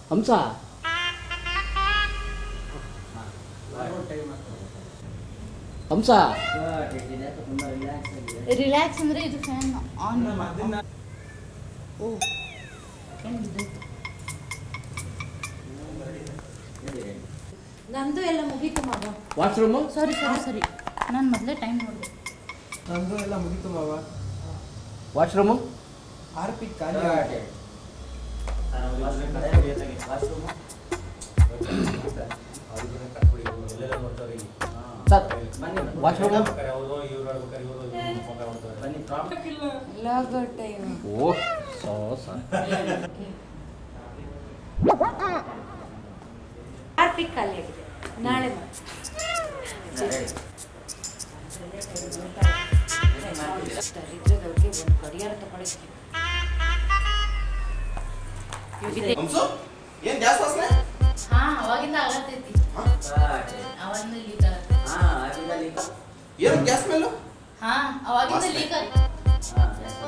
ಹಂಸ ಹಂಸ relax ಅಂದ್ರೆ ಇದು fan on ಓ ನಂದು ಎಲ್ಲ ಮುಗೀತು ಮಗ ವಾಶ್ರೂಮು ಸಾರಿ ಸಾರಿ ಸರಿ ನಾನು ಮೊದಲೇ ಟೈಮ್ ನೋಡಿದೆ ನಂದು ಎಲ್ಲ ಮುಗೀತು ಮಾವ ವಾಶ್ರೂಮು ಆರ್ ಪಿ ಖಾಲಿ ಸರ್ ವಾಶ್ರೂಮು ಓ ಸೋ ಸರ್ ಆರ್ಪಿಕ್ ಖಾಲಿ ಆಗಿದೆ ನಾಳೆ ಮಾಡಿ ದರಿದ್ರದವ್ರಿಗೆ ಒಂದು ಗಡಿಯಾರ ತಗೊಳಕ್ಕೆ ಹಂಸು ಏನ್ ಗ್ಯಾಸ್ ವಾಸನೆ ಹಾ ಅವಾಗಿಂದ ಆಗತ್ತೈತಿ ಅವಾಗಿಂದ ಲೀಕ್ ಆಗತ್ತೆ ಏನು ಗ್ಯಾಸ್ ಮೇಲು ಹಾ ಅವಾಗಿಂದ ವಾಸನೆ. ಲೀಕ್ ಆಗತ್ತೆ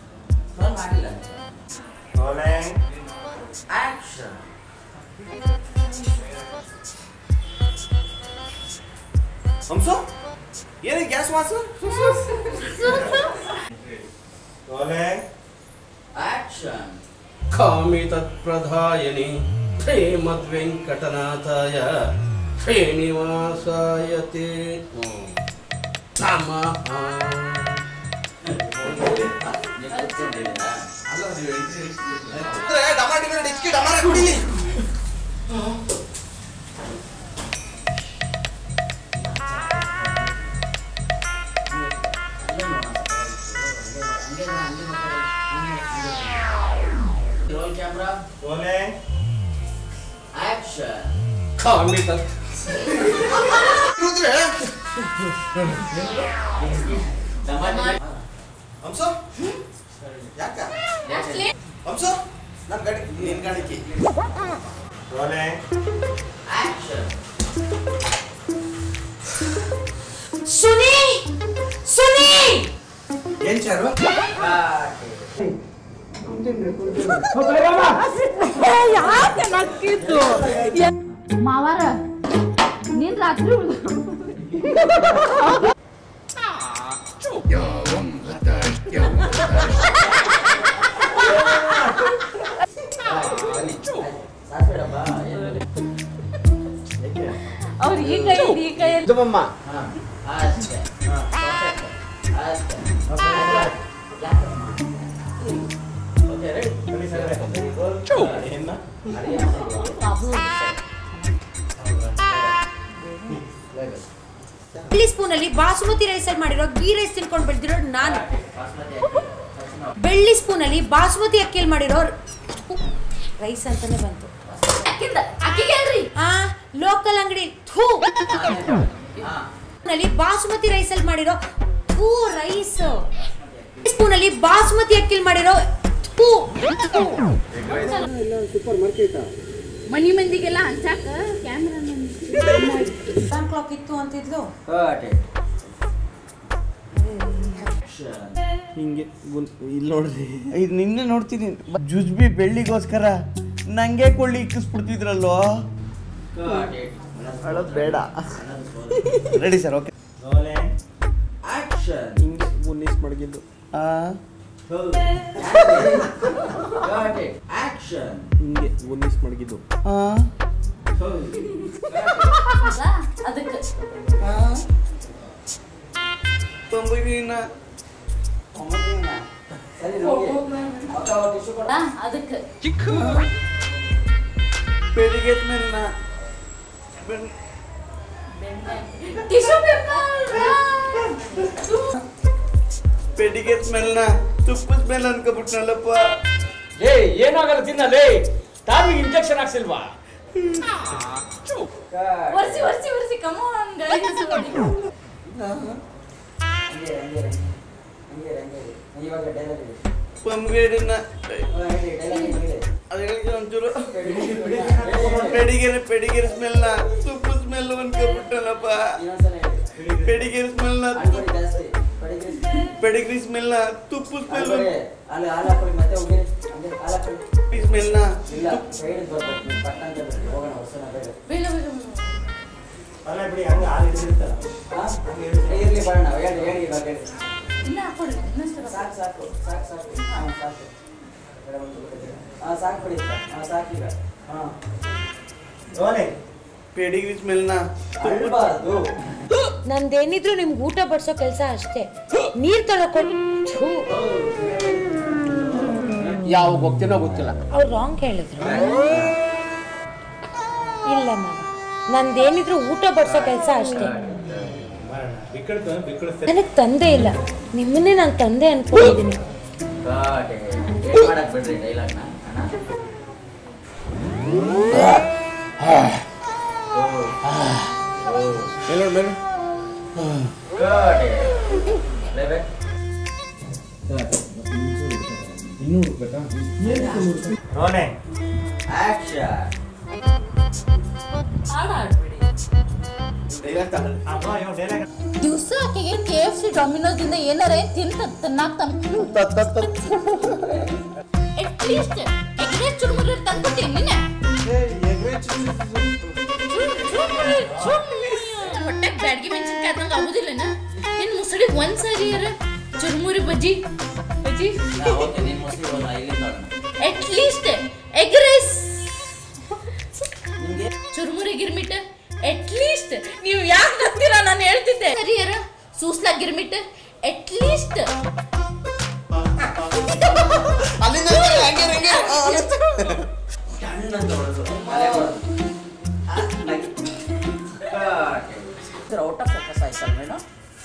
ಹಂಸು ಏನು ಗ್ಯಾಸ್ ವಾಸ ಕಾಮಿ ತತ್ಪ್ರಧಾಯನಿ ಶ್ರೀಮದ್ವೆಂಕಟನಾಥಾಯ ಶ್ರೀನಿವಾಸಾಯ ತೇ ನಮಃ ಡಮಾರ್ ಡಿಮಾರ್ ಡಿಕ್ಕಿ ಡಮಾರ ಕುಡಿಲಿ ಕಾಮಿ ತತ್ ರುದ್ರೆ ಹಂಸು ಯಾಕ ಹಂಸು ನನ್ನ ಗಾಡಿ ನಿನ್ ಗಾಡಿಗೆ ಸುನಿ ಸುನಿ ಏನ್ ಚಾರು ಮಾವಾರ ನೀನ್ ರಾತ್ರಿ ಉಳ್ದ ಅವ್ರು ಈ ಕೈ ಈ ಕೈಯಲ್ಲಿ ಜಬಮ್ಮ ಬೆಳ್ಳಿ ಸ್ಪೂನ್ ಅಲ್ಲಿ ಬಾಸುಮತಿ ರೈಸ್ ಅಲ್ಲಿ ಮಾಡಿರೋ ಗೀ ರೈಸ್ ತಿನ್ಕೊಂಡು ಬೆಳೆದಿರೋ ನಾನು ಬೆಳ್ಳಿ ಸ್ಪೂನ್ ಅಲ್ಲಿ ಬಾಸುಮತಿ ಅಕ್ಕಿಯಲ್ಲಿ ಮಾಡಿರೋ ರೈಸ್ ಅಂತಾನೆ ಬಂತು ಅಕ್ಕಿಗೆ ಅಲ್ರಿ ಆ ಲೋಕಲ್ ಅಂಗಡಿ ಥೂ ನಲ್ಲಿ ಬಾಸುಮತಿ ರೈಸ್ ಅಲ್ಲಿ ಮಾಡಿರೋ ಥೂ ರೈಸ್ ಸ್ಪೂನ್ ಅಲ್ಲಿ ಬಾಸುಮತಿ ಅಕ್ಕಿಲ್ ಮಾಡಿರೋ ಥೂ ಮನಿ ಮಂದಿಗೆಲ್ಲ ಹಂಚಾಕ ಕ್ಯಾಮ್ರಾ ಕ್ಲಾಕ್ ಇತ್ತು ಅಂತಿದ್ಲು ಹಿಂಗೆ ಇಲ್ಲಿ ನೋಡ್ರಿ ಇದು ನಿನ್ನೆ ನೋಡ್ತೀನಿ ಜುಜ್ಬಿ ಬೆಳ್ಳಿಗೋಸ್ಕರ ನಂಗೆ ಕೊಳ್ಳಿ ಇಕ್ಕಿಸ್ಬಿಡ್ತಿದ್ರಲ್ಲೋ ಅಳೋದು ಬೇಡ ರೆಡಿ ಸರ್ ಓಕೆ ಹಿಂಗೆ ಮುನ್ನಿಸ್ ಮಡಗಿದ್ದು ಆ ಹಿಂಗೆ ಮುನ್ನಿಸ್ ಮಡಗಿದ್ದು ಆ ಅದಕ್ಕೆ ತೊಂಬೈನ ಅದಕ್ಕೆ ಬೆಳಿಗ್ಗೆ ಮೇಲೆ ನಾ ಬೆಳ್- ಟಿಶ್ಯೂ ಪೇಪರ್ ಬೆಳಿಗ್ಗೆ ಸ್ಮೆಲ್ನ ತುಪ್ಪದ ಸ್ಮೆಲ್ ಅನ್ಕೊಬಿಟ್ನಲ್ಲಪ್ಪ ಏ ಏನಾಗಲ್ಲ ತಿನ್ನಲೇ ತಾವಿಗೆ ಇಂಜೆಕ್ಷನ್ ಹಾಕ್ಸಿಲ್ವಾ ಒರ್ಸಿ ಒರ್ಸಿ ಒರ್ಸಿ ಕಮಾನ್ ಗೈಸ್ ಪಂಗೇಡಿನ ಅದು ಹೇಳಿದ್ರೆ ಒಂಚೂರು ಪೆಡಿಗೆರೆ ಪೆಡಿಗೆರೆ ಸ್ಮೆಲ್ನ ತುಪ್ಪದ ಸ್ಮೆಲ್ ಅನ್ಕೊಬಿಟ್ನಲ್ಲಪ್ಪ ಪೆಡಿಗೆರೆ ಸ್ಮೆಲ್ನ ಪೆಡಿಗ್ರಿ ಸ್ಮೆಲ್ನ ತುಪ್ಪದ ಸ್ಮೆಲ್ ಅಲ್ಲಿ ಹಾಲು ಹಾಕೊಳ್ಳಿ ಮತ್ತೆ ಹೋಗಿ ಹಂಗೆ ಹಾಲು ಹಾಕೊಳ್ಳಿ ಸ್ಮೆಲ್ನ ಇಲ್ಲ ಹೇಳಿದ್ ಬರ್ಬೇಕು ನೀವು ಪಟ್ಟ ಅಂತ ಹೇಳ್ಬಿಡಿ. ಹೋಗೋಣ ಹೊಸನ ಬೇಗ ಬೇಡ ಬೇಡ ಅಲ್ಲ ಬಿಡಿ ಹಂಗೆ ಹಾಲು ಹಿಡಿದಿರ್ತಲ್ಲ ಹಾ? ಇರ್ಲಿ ಬರೋಣ ಹೇಳಿ ಹೇಳಿ ಇವಾಗ ಹೇಳಿ ಇನ್ನ ಹಾಕೊಡಿ ಇನ್ನಷ್ಟು ಸಾಕು ಸಾಕು ಸಾಕು ಸಾಕು ಹಾ ಸಾಕು ಬೇಡ ಒಂದು ಬಿಟ್ಟಿದ್ದೀರ. ಹಾ ಸಾಕು ಬಿಡಿ ಹಾ ಸಾಕೀಗ ಹಾ ಓನೆ ಪೆಡಿಗ್ರಿ ಸ್ಮೆಲ್ನ ಅಳ್ಬಾರ್ದು ನಂದೇನಿದ್ರು ನಿಮ್ಗೆ ಊಟ ಬಡ್ಸೋ ಕೆಲಸ ಅಷ್ಟೇ ನೀರ್ ತರಕೊಂಡು ಯಾವ ಹೋಗ್ತೀನೋ ಗೊತ್ತಿಲ್ಲ ಅವ್ರು ರಾಂಗ್ ಹೇಳಿದ್ರು ಇಲ್ಲ ಮಾಮ ನಂದೇನಿದ್ರು ಊಟ ಬಡ್ಸೋ ಕೆಲಸ ಅಷ್ಟೇ ನನಗೆ ತಂದೆ ಇಲ್ಲ ನಿಮ್ಮನ್ನೇ ನಾನು ತಂದೆ ಅನ್ಕೊಂಡಿದ್ದೀನಿ ಗಾಡ್ ಏನ್ ಮಾಡಕ್ ಬಿಡ್ರಿ ಡೈಲಾಗ್ನ ಅಣ್ಣ ಎಲ್ಲ ಮೇಲೆ ಗಾಡ್ ಲೇಬೆ ಓನೆ ಆಕ್ಷನ್ ಹಾಡು ಆಡ್ಬೇಡಿ ಡೈಲಾಗ್ ತಗೊಳ್ಳಿ ಅಮ್ಮ ಇವ್ ಡೈಲಾಗ್ ದಿವಸ ಆಕೆಗೆ ಕೆ ಎಫ್ ಸಿ ಡೊಮಿನೋಸ್ ಇಂದ ಏನಾರ ತಿಂತ ತಿನ್ನಾಕ ತಂದು ಅಟ್ಲೀಸ್ಟ್ ಎಗ್ರೆ ಚುರುಮುರಿ ತಂದ್ಕೊಡ್ತೀನಿ ನೀನೆ ಹೊಟ್ಟೆ ಬ್ಯಾಡ್ಗಿ ಮೆಣಸಿನ್ಕಾಯಿ ಅದಂಗ ಆಗುದಿಲ್ಲನ ನಿನ್ ಮುಸಳಿ ಒಂದ್ ಸಾರಿ ಯಾರ ಚುರುಮುರಿ ಬಜ್ಜಿ ಬಜ್ಜಿ ಓಕೆ ನೀನ್ ಮೋಸ್ಟ್ಲಿ ಹೋಗೋಣ ಇಲ್ಲಿಂದ ಹೋಗೋಣ ಅಟ್ಲೀಸ್ಟ್ ಎಗ್ ರೈಸ್ ನಿಮ್ಗೆ ಚುರುಮುರಿ ಗಿರ್ಮಿಟ್ ಅಟ್ಲೀಸ್ಟ್ ನೀವು ಯಾಕೆ ನಗ್ತೀರಾ ನಾನು ಹೇಳ್ತಿದ್ದೆ ಸರಿ ಯಾರ ಸೂಸ್ಲಾ ಗಿರ್ಮಿಟ್ ಅಟ್ಲೀಸ್ಟ್ ಅಲ್ಲಿಂದ ಹಂಗೆ ಹಂಗೆ ಸಣ್ಣಂತ ಹೊಡೆದು ಅಲೆ ಹೊಡೆದು ಸರ್ ಔಟ್ ಆಫ್ ಫೋಕಸ್ ಆಯ್ತಲ್ಲ ಮೇಡಮ್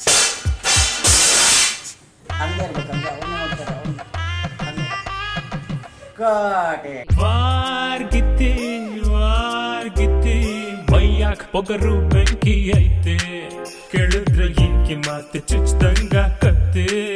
ಹಂಗೆ ಇರ್ಬೇಕು ಹಂಗೆ ಅವನ್ನ ನೋಡ್ತಾರೆ ಅವ್ನು ಹಂಗೆ ಕಾಟೆ ವಾರ್ಗಿತ್ತಿ ವಾರ್ಗಿತ್ತಿ ಮೈಯಾಕ್ ಪೊಗರು ಬೆಂಕಿ ಐತೆ ಕೇಳಿದ್ರೆ ಇಂಕಿ ಮಾತು ಚುಚ್ದಂಗ ಕತ್ತೆ